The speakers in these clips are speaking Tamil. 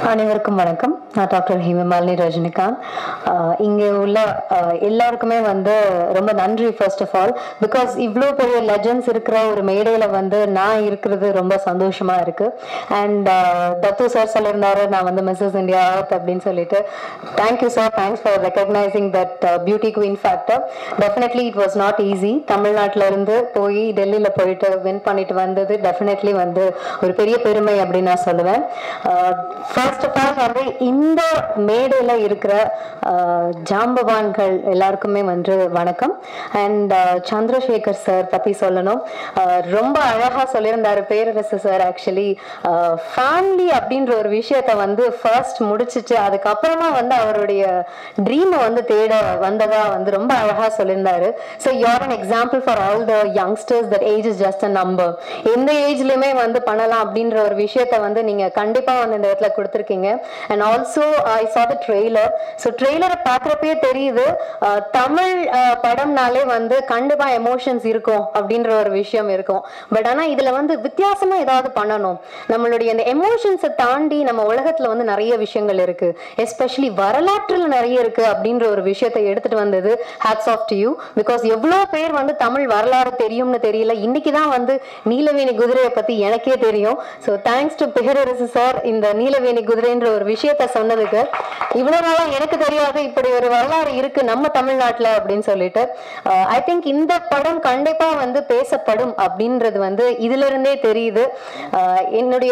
அனைவருக்கும் வணக்கம் நான் டாக்டர் ஹேமமாலினி ரஜினிகாந்த் ஆஹ் இங்கே உள்ள ஆஹ் எல்லாருக்குமே வந்து ரொம்ப நன்றி ஃபர்ஸ்ட் ஆஃப் ஆல் பிகாஸ் இவ்வளோ பெரிய லெஜண்ட்ஸ் இருக்கிற ஒரு மேடையில் வந்து நான் இருக்கிறது ரொம்ப சந்தோஷமா இருக்கு அண்ட் தத்து சார் சொல்லியிருந்தாரு நான் வந்து மிஸ்ஸஸ் இந்தியா ஆர்த் அப்படின்னு சொல்லிட்டு thank you sir thanks for recognising that beauty queen factor definitely it was not easy தமிழ்நாட்டில இருந்து போய் டெல்லியில் போயிட்டு வின் பண்ணிட்டு வந்தது டெஃபினெட்லி வந்து ஒரு பெரிய பெருமை அப்படின்னு நான் சொல்லுவேன் ஃபர்ஸ்ட் ஆஃப் ஆல் வந்து இந்த மேடையில் இருக்கிற ஆஹ், ஜாம்பவான்கள் எல்லாருக்குமே வந்து வணக்கம் அண்ட் சந்திரசேகர் சார் பற்றி சொல்லணும் ஆஹ், ரொம்ப அழகாக சொல்லியிருந்தாரு பேரரசு சார் ஆக்சுவலி ஃபேமிலி அப்படின்ற ஒரு விஷயத்த வந்து ஃபர்ஸ்ட் முடிச்சிட்டு அதுக்கப்புறமா வந்து அவருடைய ட்ரீமை வந்து தேட வந்ததா வந்து ரொம்ப அழகாக சொல்லியிருந்தாரு so you're an example for all the youngsters that age is just a number எந்த ஏஜ்லயுமே வந்து பண்ணலாம் அப்படின்ற ஒரு விஷயத்த வந்து நீங்க கண்டிப்பா வந்து இந்த இடத்துல கொடுத்துருக்கீங்க and also I saw the trailer so ட்ரெய்லரை பார்க்குறப்பே தெரியுது அஹ், தமிழ் அஹ், படம்னாலே வந்து கண்டிப்பா எமோஷன்ஸ் இருக்கும் அப்படின்ற ஒரு விஷயம் இருக்கும் பட் ஆனா இதுல வந்து வித்தியாசமா ஏதாவது பண்ணணும் நம்மளுடைய அந்த எமோஷன்ஸை தாண்டி நம்ம உலகத்துல வந்து நிறைய விஷயங்கள் இருக்கு எஸ்பெஷலி வரலாற்றில் நிறைய இருக்கு அப்படின்ற ஒரு விஷயத்தை எடுத்துட்டு வந்தது hats off to you because எவ்வளோ பேர் வந்து தமிழ் வரலாறு தெரியும்னு தெரியல இன்னைக்கு தான் வந்து நீலவேணி குதிரையை பத்தி எனக்கே தெரியும் so thanks to Perarasu sir இந்த நீலவேணி குதிரைன்ற ஒரு விஷயத்த சொன்னதுக்கு இவ்வளவு நாளா எனக்கு தெரியாது இப்படி ஒரு வரலாறு இருக்கு நம்ம தமிழ்நாட்டுல அப்படின்னு சொல்லிட்டு ஐ திங்க் இந்த படம் கண்டிப்பா வந்து பேசப்படும் அப்படின்றது வந்து இதுல இருந்தே தெரியுது அஹ் என்னுடைய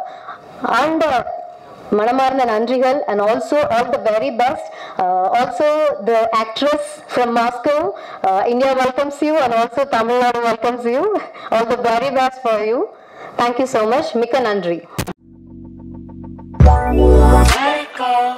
ஆழ்ந்த மனமார்ந்த நன்றிகள் and also all the very best also the actress from Moscow India welcomes you and also Tamil Nadu welcomes you all the very best for you thank you so much மிக்க நன்றி Let it go.